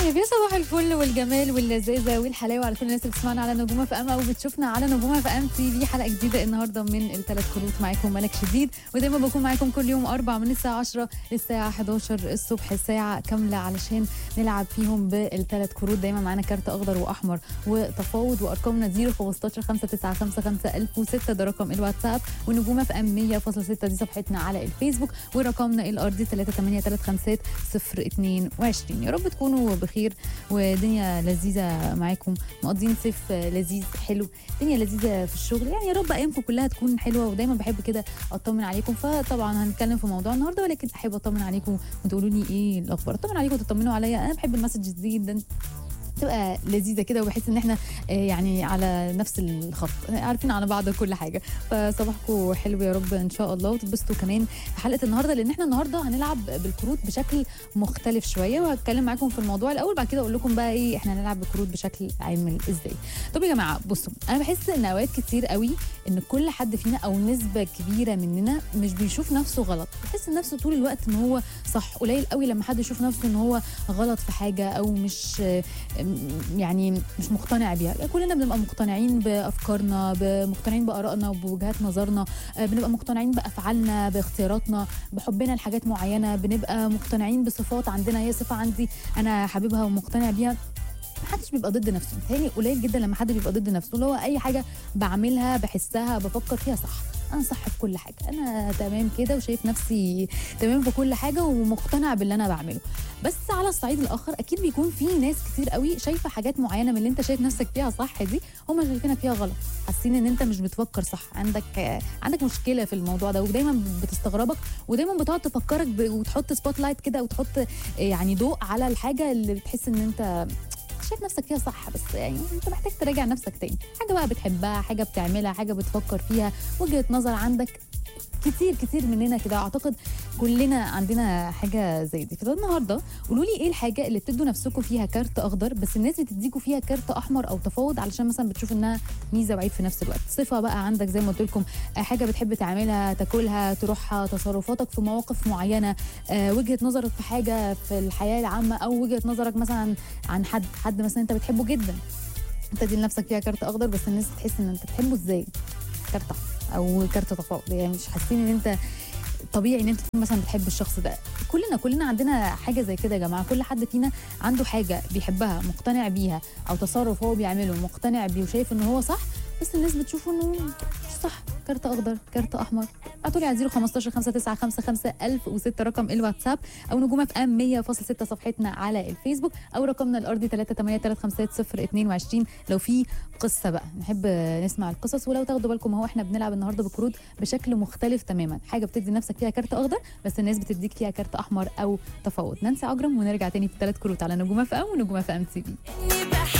طيب يا صباح الفل والجمال واللذاذه والحلاوه على كل الناس اللي بتسمعنا على نجومه في ام او بتشوفنا على نجومه في ام تي في حلقه جديده النهارده من الثلاث كروت معاكم ملك شديد ودايما بكون معاكم كل يوم اربع من الساعه 10 للساعه 11 الصبح ساعه كامله علشان نلعب فيهم بالثلاث كروت دايما معانا كارت اخضر واحمر وتفاوض وارقامنا 0 15 595 1006 ده رقم الواتساب ونجومه في ام 100.6 دي صفحتنا على الفيسبوك ورقمنا الارضي 38350 022 يا رب تكونوا بخير ودنيا لذيذه معاكم مقضين صيف لذيذ حلو دنيا لذيذه في الشغل يعني يا رب ايامكم كلها تكون حلوه ودايما بحب كده اطمن عليكم فطبعا هنتكلم في موضوع النهارده ولكن احب اطمن عليكم وتقولوا لي ايه الاخبار اطمن عليكم وتطمنوا عليا انا بحب المسجز دي جدا تبقى لذيذه كده وبحس ان احنا آه، يعني على نفس الخط عارفين على بعض كل حاجه فصباحكم حلو يا رب ان شاء الله وتتبسطوا كمان في حلقه النهارده لان احنا النهارده هنلعب بالكروت بشكل مختلف شويه وهتكلم معاكم في الموضوع الاول بعد كده اقول لكم بقى ايه احنا هنلعب بالكروت بشكل عامل ازاي طب يا جماعه بصوا انا بحس ان اوقات كتير قوي ان كل حد فينا او نسبه كبيره مننا مش بيشوف نفسه غلط بيحس نفسه طول الوقت ان هو صح قليل قوي لما حد يشوف نفسه ان هو غلط في حاجه او مش يعني مش مقتنع بيها كلنا بنبقى مقتنعين بافكارنا مقتنعين بارائنا وبوجهات نظرنا آه، بنبقى مقتنعين بافعالنا باختياراتنا بحبنا لحاجات معينه بنبقى مقتنعين بصفات عندنا هي صفه عندي انا حاببها ومقتنع بيها محدش بيبقى ضد نفسه متهيألي قليل جدا لما حد بيبقى ضد نفسه اللي هو اي حاجه بعملها بحسها بفكر فيها صح انا صح في كل حاجه انا تمام كده وشايف نفسي تمام في كل حاجه ومقتنع باللي انا بعمله بس على الصعيد الاخر اكيد بيكون في ناس كتير قوي شايفه حاجات معينه من اللي انت شايف نفسك فيها صح دي هم شايفينك فيها غلط حاسين ان انت مش بتفكر صح عندك عندك مشكله في الموضوع ده ودايما بتستغربك ودايما بتقعد تفكرك ب... وتحط سبوت لايت كده وتحط يعني ضوء على الحاجه اللي بتحس ان انت شايف نفسك فيها صح بس يعني انت محتاج تراجع نفسك تاني حاجه بقى بتحبها حاجه بتعملها حاجه بتفكر فيها وجهه نظر عندك كتير كتير مننا كده اعتقد كلنا عندنا حاجه زي دي فده النهارده قولوا لي ايه الحاجه اللي بتدوا نفسكم فيها كارت اخضر بس الناس بتديكوا فيها كارت احمر او تفاوض علشان مثلا بتشوف انها ميزه وعيب في نفس الوقت صفه بقى عندك زي ما قلت لكم آه، حاجه بتحب تعملها تاكلها تروحها تصرفاتك في مواقف معينه آه، وجهه نظرك في حاجه في الحياه العامه او وجهه نظرك مثلا عن حد حد مثلا انت بتحبه جدا انت دي لنفسك فيها كارت اخضر بس الناس تحس ان انت بتحبه ازاي كارت أحمر او كارت تفاوض يعني مش حاسين ان انت طبيعي ان انت تكون مثلا بتحب الشخص ده كلنا كلنا عندنا حاجه زي كده يا جماعه كل حد فينا عنده حاجه بيحبها مقتنع بيها او تصرف هو بيعمله مقتنع بيه وشايف ان هو صح بس الناس بتشوفه انه مش صح كارت اخضر كارت احمر ابعتوا لي على 015 5955 1006 رقم الواتساب او نجومه في ام 100.6 صفحتنا على الفيسبوك او رقمنا الارضي 3835022 لو في قصه بقى نحب نسمع القصص ولو تاخدوا بالكم اهو احنا بنلعب النهارده بكروت بشكل مختلف تماما حاجه بتدي نفسك فيها كارت اخضر بس الناس بتديك فيها كارت احمر او تفاوض ننسى عجرم ونرجع تاني في ثلاث كروت على نجومه في ام ونجومه في ام تي في